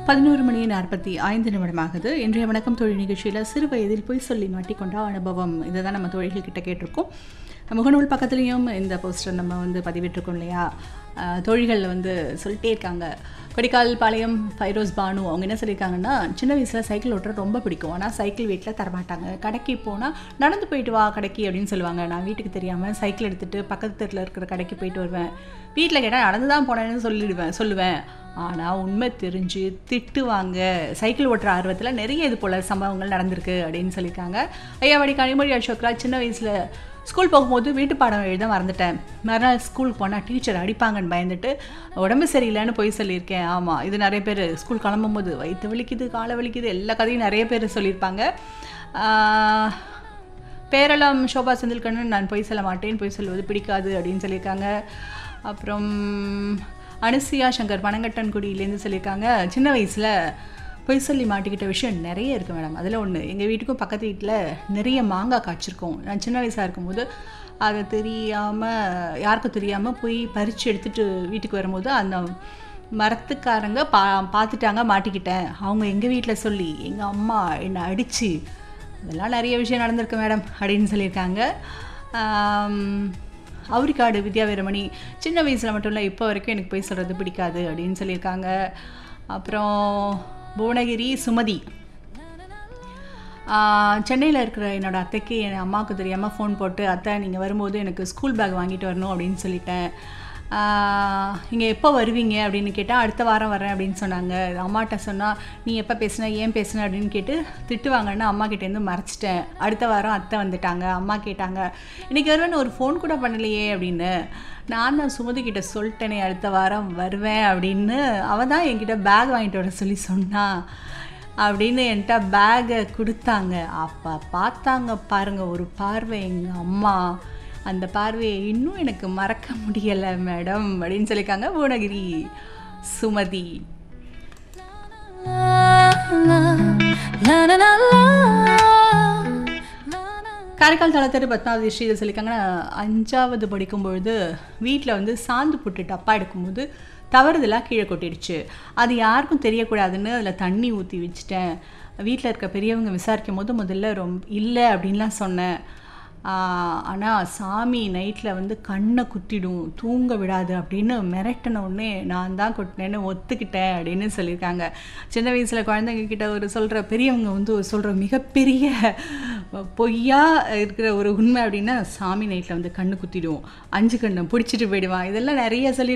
பதினோரு மணி நாற்பத்தி ஐந்து நிமிடமாகுது இன்றைய வணக்கம் தொழில் நிகழ்ச்சியில் சிறு வயதில் போய் சொல்லி மாட்டிக்கொண்ட அனுபவம் இதை தான் நம்ம தொழில்கள் கிட்ட கேட்டிருக்கோம் முகநூல் பக்கத்துலேயும் இந்த போஸ்டர் நம்ம வந்து பதிவிட்டிருக்கோம் இல்லையா அஹ், தொழில்கள் வந்து சொல்லிட்டே இருக்காங்க கொடிக்கால் பாளையம் ஃபைரோஸ் பானு அவங்க என்ன சொல்லியிருக்காங்கன்னா சின்ன வயசில் சைக்கிள் ஓட்டுற ரொம்ப பிடிக்கும் ஆனால் சைக்கிள் வீட்டில் தரமாட்டாங்க கடைக்கு போனால் நடந்து போயிட்டு வா கடைக்கு அப்படின்னு சொல்லுவாங்க நான் வீட்டுக்கு தெரியாமல் சைக்கிள் எடுத்துகிட்டு பக்கத்து தெருவில் இருக்கிற கடைக்கு போயிட்டு வருவேன் வீட்டில் கேட்டால் நடந்து தான் போனேன்னு சொல்லிடுவேன் சொல்லுவேன் ஆனால் உண்மை தெரிஞ்சு திட்டுவாங்க சைக்கிள் ஓட்டுற ஆர்வத்தில் நிறைய இது போல் சம்பவங்கள் நடந்திருக்கு அப்படின்னு சொல்லியிருக்காங்க ஐயாவாடி கனிமொழி அசோக்ராஜ் சின்ன வயசில் ஸ்கூல் போகும்போது வீட்டு பாடம் எழுத மறந்துட்டேன் மறுநாள் ஸ்கூலுக்கு போனால் டீச்சர் அடிப்பாங்கன்னு பயந்துட்டு உடம்பு சரியில்லைன்னு போய் சொல்லியிருக்கேன் ஆமாம் இது நிறைய பேர் ஸ்கூல் கிளம்பும்போது வயிற்று வலிக்குது காலை வலிக்குது எல்லா கதையும் நிறைய பேர் சொல்லியிருப்பாங்க ஆஹ், பேரளம் சோபா செந்தில்கண்ணன் நான் பொய் சொல்ல மாட்டேன் பொய் சொல்வது பிடிக்காது அப்படின்னு சொல்லியிருக்காங்க அப்புறம் அனுசியா சங்கர் பனங்கட்டன்குடியிலேருந்து சொல்லியிருக்காங்க சின்ன வயசில் பொய் சொல்லி மாட்டிக்கிட்ட விஷயம் நிறைய இருக்குது மேடம் அதில் ஒன்று எங்கள் வீட்டுக்கும் பக்கத்து வீட்டில் நிறைய மாங்காய் காய்ச்சிருக்கோம் நான் சின்ன வயசாக இருக்கும்போது அதை தெரியாமல் யாருக்கும் தெரியாமல் போய் பறித்து எடுத்துகிட்டு வீட்டுக்கு வரும்போது அந்த மரத்துக்காரங்க பா பார்த்துட்டாங்க மாட்டிக்கிட்டேன் அவங்க எங்கள் வீட்டில் சொல்லி எங்கள் அம்மா என்னை அடித்து அதெல்லாம் நிறைய விஷயம் நடந்திருக்கு மேடம் அப்படின்னு சொல்லியிருக்காங்க ஆம், அவுரிக்காடு வித்யா வீரமணி சின்ன வயசில் மட்டும் இல்லை இப்போ வரைக்கும் எனக்கு போய் சொல்கிறது பிடிக்காது அப்படின்னு சொல்லியிருக்காங்க அப்புறம் புவனகிரி சுமதி சென்னையில் இருக்கிற என்னோட அத்தைக்கு என் அம்மாவுக்கு தெரியாமல் ஃபோன் போட்டு அத்தை நீங்கள் வரும்போது எனக்கு ஸ்கூல் பேக் வாங்கிட்டு வரணும் அப்படின்னு சொல்லிட்டேன் இங்கே எப்போ வருவீங்க அப்படின்னு கேட்டால் அடுத்த வாரம் வரேன் அப்படின்னு சொன்னாங்க அம்மாட்ட சொன்னால் நீ எப்போ பேசுன ஏன் பேசுன அப்படின்னு கேட்டு திட்டுவாங்கன்னு அம்மா கிட்டேருந்து மறைச்சிட்டேன் அடுத்த வாரம் அத்தை வந்துட்டாங்க அம்மா கேட்டாங்க இன்றைக்கி வருவேன்னு ஒரு ஃபோன் கூட பண்ணலையே அப்படின்னு நான் தான் சுமதி கிட்ட சொல்லிட்டேனே அடுத்த வாரம் வருவேன் அப்படின்னு அவள் தான் என்கிட்ட பேக் வாங்கிட்டு வர சொல்லி சொன்னா அப்படின்னு என்கிட்ட பேகை கொடுத்தாங்க அப்போ பார்த்தாங்க பாருங்க ஒரு பார்வை எங்கள் அம்மா அந்த பார்வையை இன்னும் எனக்கு மறக்க முடியலை மேடம் அப்படின்னு சொல்லியிருக்காங்க புவனகிரி சுமதி காரைக்கால் தளத்தரு பத்மாவதி ஸ்ரீதர் சொல்லியிருக்காங்க நான் அஞ்சாவது படிக்கும் பொழுது வீட்டில் வந்து சாந்து போட்டு டப்பா எடுக்கும்போது தவறுதலாக கீழே கொட்டிடுச்சு அது யாருக்கும் தெரியக்கூடாதுன்னு அதில் தண்ணி ஊற்றி வச்சுட்டேன் வீட்டில் இருக்க பெரியவங்க விசாரிக்கும் போது முதல்ல ரொம்ப இல்லை அப்படின்லாம் சொன்னேன் ஆனால் சாமி நைட்டில் வந்து கண்ணை குத்திடும் தூங்க விடாது அப்படின்னு மிரட்டின உடனே நான் தான் கொட்டினேன்னு ஒத்துக்கிட்டேன் அப்படின்னு சொல்லியிருக்காங்க சின்ன வயசில் குழந்தைங்க கிட்ட ஒரு சொல்கிற பெரியவங்க வந்து ஒரு சொல்கிற மிகப்பெரிய பொய்யா இருக்கிற ஒரு உண்மை அப்படின்னா சாமி நைட்டில் வந்து கண்ணு குத்திடும் அஞ்சு கண்ணை பிடிச்சிட்டு போயிடுவான் இதெல்லாம் நிறைய சொல்லி